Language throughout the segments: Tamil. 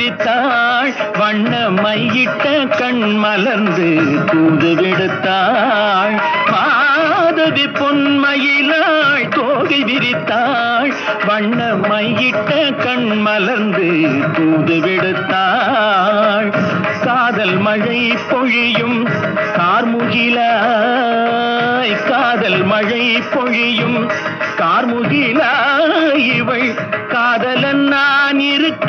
விரித்தாள் வண்ண மையிட்ட கண் மலர்ந்து தூது விடுத்தாள் மாதவி பொன்மயிலாள் தோகை விரித்தாள் வண்ண மையிட்ட கண் மலர்ந்து தூது விடுத்தாள் காதல் மழை பொழியும் கார்முகிலாய் காதல் மழை பொழியும் கார்முகிலாய் இவள் காதலன் நான் இருக்க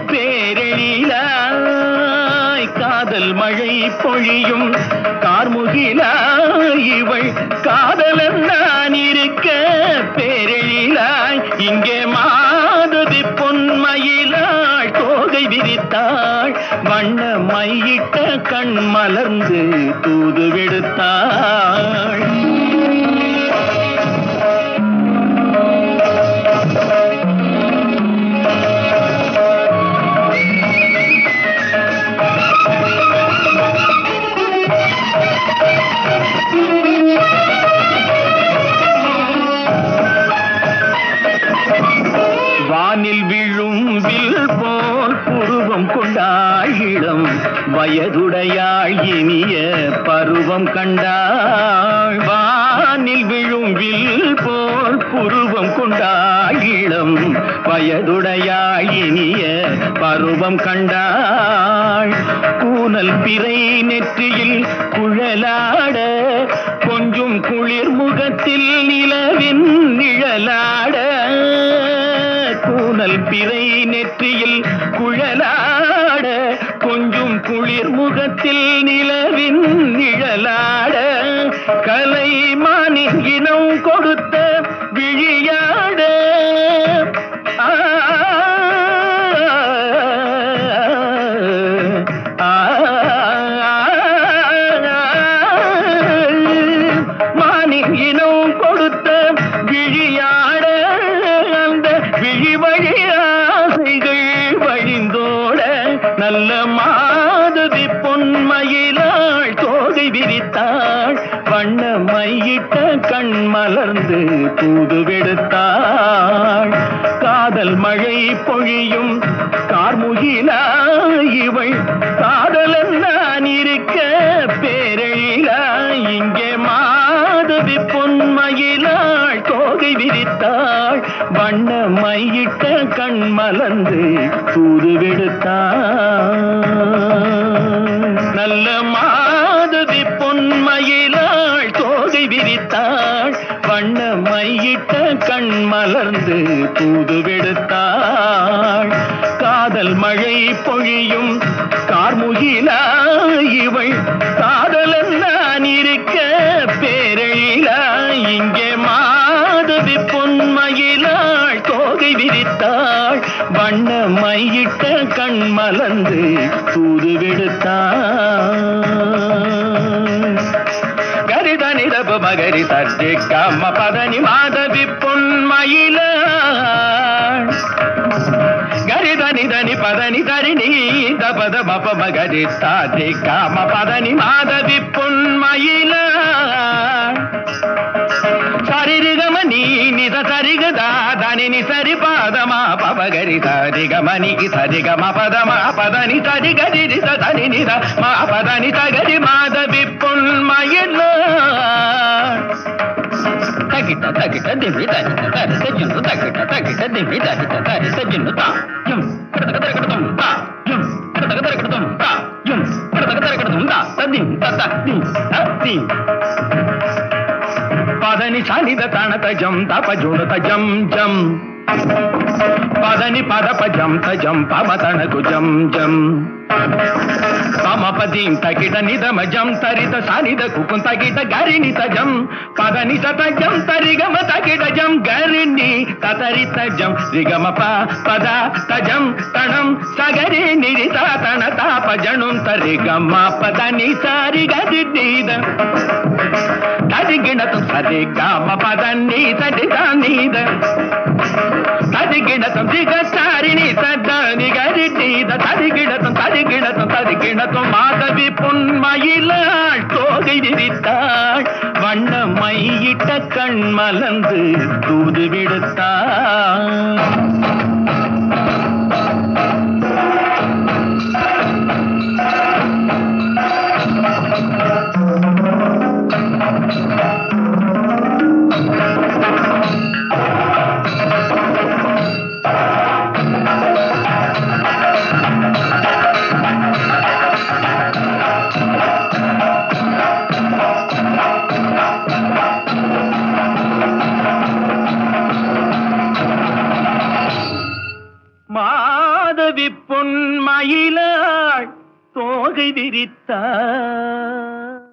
பேரெழிலாய் காதல் மழை பொழியும் கார்முகிலாய் இவள் காதலன் நான் இருக்க பேரெழிலாய் இங்கே மாதவி பொன்மயிலாள் தோகை விரித்தாள் வண்ண மையிட்ட கண் மலர்ந்து தூது விடுத்தாள் வானில் விழும் வில் போல் புருவம் கொண்டாள் இளம் வயதுடையாள் இனிய பருவம் கண்டாள் வானில் விழும் வில் போல் புருவம் கொண்டாள் இளம் வயதுடையாள் இனிய பருவம் கண்டாள் கூனல் பிறை நெற்றியில் குழலாட கொஞ்சம் குளிர் முகத்தில் நிலவின் நிழலாட கூனல் பிறை நெற்றியில் குழலாட கொஞ்சம் குளிர் முகத்தில் நிலவின் நிழலாட கலைமானின் இனம் கொடுத்த விழியாட ஆ, ஆ, மானின் இனம் கொடுத்த விழியாட அந்த விழி வழி ஆசைகள் வழிந்தோட நல்ல மாதவி பொன்மயிலாள் தோகை விரித்தாள் வண்ண மையிட்ட கண் மலர்ந்து தூது விடுத்தாள் காதல் மழை பொழியும் கார்முகிலா இவள் காதலன் நான் இருக்க பேரழிலா இங்கே மாதவி பொன்மயிலாள் தோகை விரித்தாள் வண்ண மையிட்ட கண் மலர்ந்து தூது விடுத்தாள் நல்ல மாதவி பொன்மயிலாள் தோகை விரித்தாள் வண்ண மையிட்ட கண் மலர்ந்து தூது விடுத்தாள் காதல் மழை பொழியும் கார்முகிலா இவள் காதலன் நான் இருக்க பேரழிலா இங்கே மாதவி பொன்மயிலாள் தோகை விரித்தாள் வண்ண மையிட்ட கண் மலர்ந்து தூது விடுத்தாள் கரிதனி தப மகரி சர்ஜி கம்ம பதனி மாதவி பொன்மயில கரிதனி தனி பதனி தரிணி தபத மப மகரி சாதி காம பதனி மாதவி பொன்மயில சரிரிகம நீ நித சரிகதா தனினி சரி பாதமா பவகரி சரிகமணி சரிகம பதமா பதனி சரி கரி தனி நித மா பதனி சகரி மாதவி பொன்மயில தகிட்ட தகிட்ட திவி தகிட்ட தரி சஜுன்னு தகிட்ட தகிட்ட திவி தகிட்ட தரி சஜுன்னு தா யும் கடத கடத கடதும் தா யும் கடத கடத கடதும் தா யும் கடத கடத கடதும் தா ததிம் தத தி தி పదని సనిద తణత జం తప జుడత జం జం పదని పద పజం తజం పమ తణకు జం జం పమ పదీం తగిట నిదమ జం తరిత సనిద కుకుం తగిట గరిని తజం పదని తజం తరిగమ తగిట జం గరిని తతరిత జం రిగమ ప పద తజం తణం సగరి నిరిత తణ తాప జణుం తరిగమ పదని సారి గది తదిగిణతం సరి గామ పదన్ని సరి దానీద తదిగిణతం దిగచారిణి సద్దాని గరిడీద తదిగిణతం తదిగిణతం తదిగిణతం மாதவி பொன்மயிலாள் தோகை விரித்தாள் வண்ண மையிட்ட கண் மலர்ந்து தூது விடுத்தாள் குலவி பொன்மயிலாள் தோகை விரித்தாள்